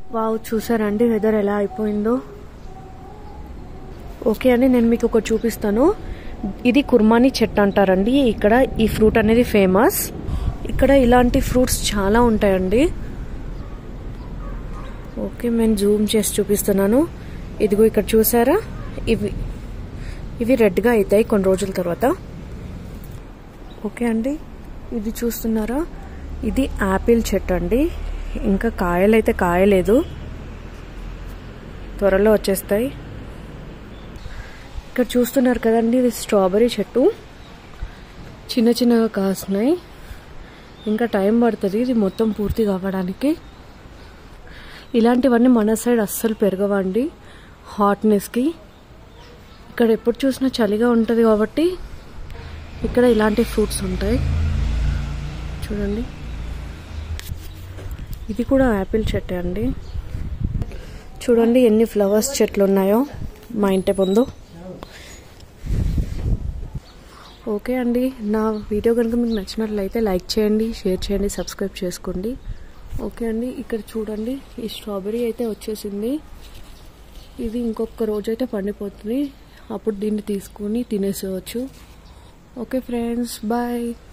wow చూసారండి weather ఎలా అయిపోయిందో ఓకే అండి నేను మీకు ఒకటి చూపిస్తాను ఇది కుర్మాని చెట్టు అంటారండి ఇక్కడ ఈ ఫ్రూట్ అనేది ఫేమస్ ఇక్కడ ఇలాంటి ఫ్రూట్స్ చాలా ఉంటాయండి ఓకే నేను జూమ్ చేసి చూపిస్తున్నాను ఇదిగో ఇక్కడ చూసారా ఇవి ఇవి రెడ్గా అవుతాయి కొన్ని రోజుల తర్వాత ఓకే అండి ఇది చూస్తున్నారా ఇది యాపిల్ చెట్టు అండి ఇంకా కాయలు అయితే కాయలేదు త్వరలో వచ్చేస్తాయి ఇక్కడ చూస్తున్నారు కదండి ఇది స్ట్రాబెరీ చెట్టు చిన్న చిన్నగా కాస్తున్నాయి ఇంకా టైం పడుతుంది ఇది మొత్తం పూర్తి కావడానికి ఇలాంటివన్నీ మన సైడ్ అస్సలు పెరగవండి హాట్నెస్కి ఇక్కడ ఎప్పుడు చూసినా చలిగా ఉంటుంది కాబట్టి ఇక్కడ ఇలాంటి ఫ్రూట్స్ ఉంటాయి చూడండి ఇది కూడా యాపిల్ చెట్టే అండి చూడండి ఎన్ని ఫ్లవర్స్ చెట్లు ఉన్నాయో మా ఇంటి ముందు ఓకే అండి నా వీడియో కనుక మీకు నచ్చినట్లయితే లైక్ చేయండి షేర్ చేయండి సబ్స్క్రైబ్ చేసుకోండి ఓకే అండి ఇక్కడ చూడండి ఈ స్ట్రాబెరీ అయితే వచ్చేసింది ఇది ఇంకొక రోజు అయితే పండిపోతుంది అప్పుడు దీన్ని తీసుకుని తినేసేవచ్చు ఓకే ఫ్రెండ్స్ బాయ్